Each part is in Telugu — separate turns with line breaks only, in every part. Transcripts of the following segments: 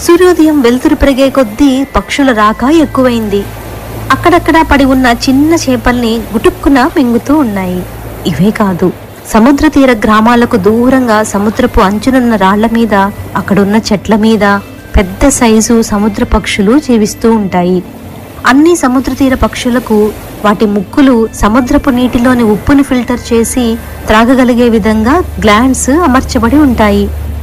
సూర్యోదయం వెలుతురు పెరిగే కొద్దీ పక్షుల రాక ఎక్కువైంది అక్కడక్కడ పడి ఉన్న చిన్న చేపల్ని గుటుక్కున మింగుతూ ఉన్నాయి ఇవే కాదు సముద్ర తీర గ్రామాలకు దూరంగా సముద్రపు అంచునున్న రాళ్ల మీద అక్కడున్న చెట్ల మీద పెద్ద సైజు సముద్ర పక్షులు జీవిస్తూ ఉంటాయి అన్ని సముద్ర తీర పక్షులకు వాటి ముక్కులు సముద్రపు నీటిలోని ఉప్పుని ఫిల్టర్ చేసి త్రాగగలిగే విధంగా గ్లాండ్స్ అమర్చబడి ఉంటాయి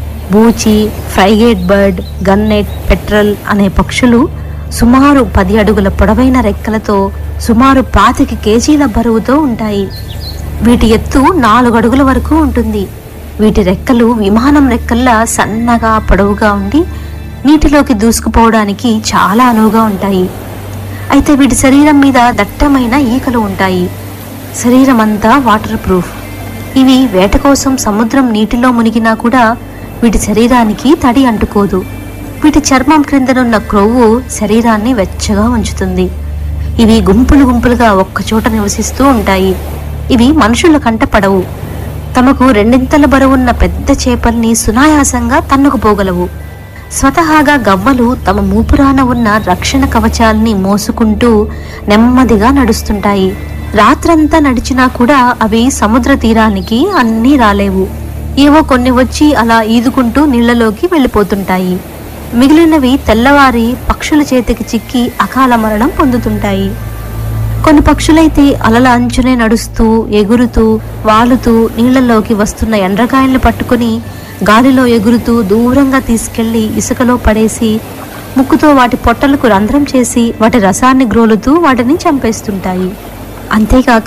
బూచి ఫ్రైగేట్ బర్డ్ గన్నెట్ పెట్రల్ అనే పక్షులు సుమారు పది అడుగుల పొడవైన రెక్కలతో సుమారు పాతిక కేజీల బరువుతో ఉంటాయి వీటి ఎత్తు నాలుగు అడుగుల వరకు ఉంటుంది వీటి రెక్కలు విమానం రెక్కల్లా సన్నగా పొడవుగా ఉండి నీటిలోకి దూసుకుపోవడానికి చాలా అనువుగా ఉంటాయి అయితే వీటి శరీరం మీద దట్టమైన ఈకలు ఉంటాయి శరీరం అంతా వాటర్ ప్రూఫ్ ఇవి వేట కోసం సముద్రం నీటిలో మునిగినా కూడా వీటి శరీరానికి తడి అంటుకోదు వీటి చర్మం క్రిందనున్న క్రొవ్వు శరీరాన్ని వెచ్చగా ఉంచుతుంది ఇవి గుంపులు గుంపులుగా ఒక్కచోట నివసిస్తూ ఉంటాయి ఇవి మనుషుల కంట పడవు తమకు రెండింతల బరువున్న పెద్ద చేపల్ని సునాయాసంగా తన్నుకుపోగలవు స్వతహాగా గవ్వలు తమ మూపురాన ఉన్న రక్షణ కవచాల్ని మోసుకుంటూ నెమ్మదిగా నడుస్తుంటాయి రాత్రంతా నడిచినా కూడా అవి సముద్ర తీరానికి అన్నీ రాలేవు ఏవో కొన్ని వచ్చి అలా ఈదుకుంటూ నీళ్లలోకి వెళ్ళిపోతుంటాయి మిగిలినవి తెల్లవారి పక్షుల చేతికి చిక్కి అకాల మరణం పొందుతుంటాయి కొన్ని పక్షులైతే అలల అంచునే నడుస్తూ ఎగురుతూ వాలుతూ నీళ్లలోకి వస్తున్న ఎండ్రకాయల్ని పట్టుకుని గాలిలో ఎగురుతూ దూరంగా తీసుకెళ్లి ఇసుకలో పడేసి ముక్కుతో వాటి పొట్టలకు రంధ్రం చేసి వాటి రసాన్ని గ్రోలుతూ వాటిని చంపేస్తుంటాయి అంతేకాక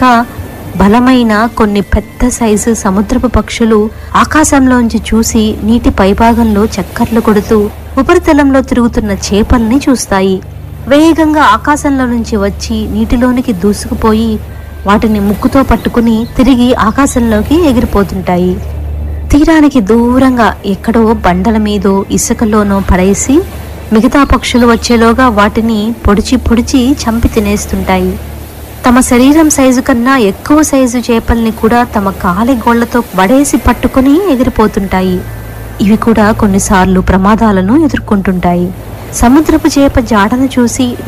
బలమైన కొన్ని పెద్ద సైజు సముద్రపు పక్షులు ఆకాశంలోంచి చూసి నీటి పైభాగంలో చక్కర్లు కొడుతూ ఉపరితలంలో తిరుగుతున్న చేపల్ని చూస్తాయి వేగంగా ఆకాశంలో నుంచి వచ్చి నీటిలోనికి దూసుకుపోయి వాటిని ముక్కుతో పట్టుకుని తిరిగి ఆకాశంలోకి ఎగిరిపోతుంటాయి తీరానికి దూరంగా ఎక్కడో బండల మీదో ఇసుకలోనో పడేసి మిగతా పక్షులు వచ్చేలోగా వాటిని పొడిచి పొడిచి చంపి తినేస్తుంటాయి తమ శరీరం సైజు కన్నా ఎక్కువ సైజు చేపల్ని కూడా తమ కాలి గోళ్లతో వడేసి పట్టుకుని ఎగిరిపోతుంటాయి ఇవి కూడా కొన్నిసార్లు ప్రమాదాలను ఎదుర్కొంటుంటాయి సముద్రపు చేప జాడను చూసి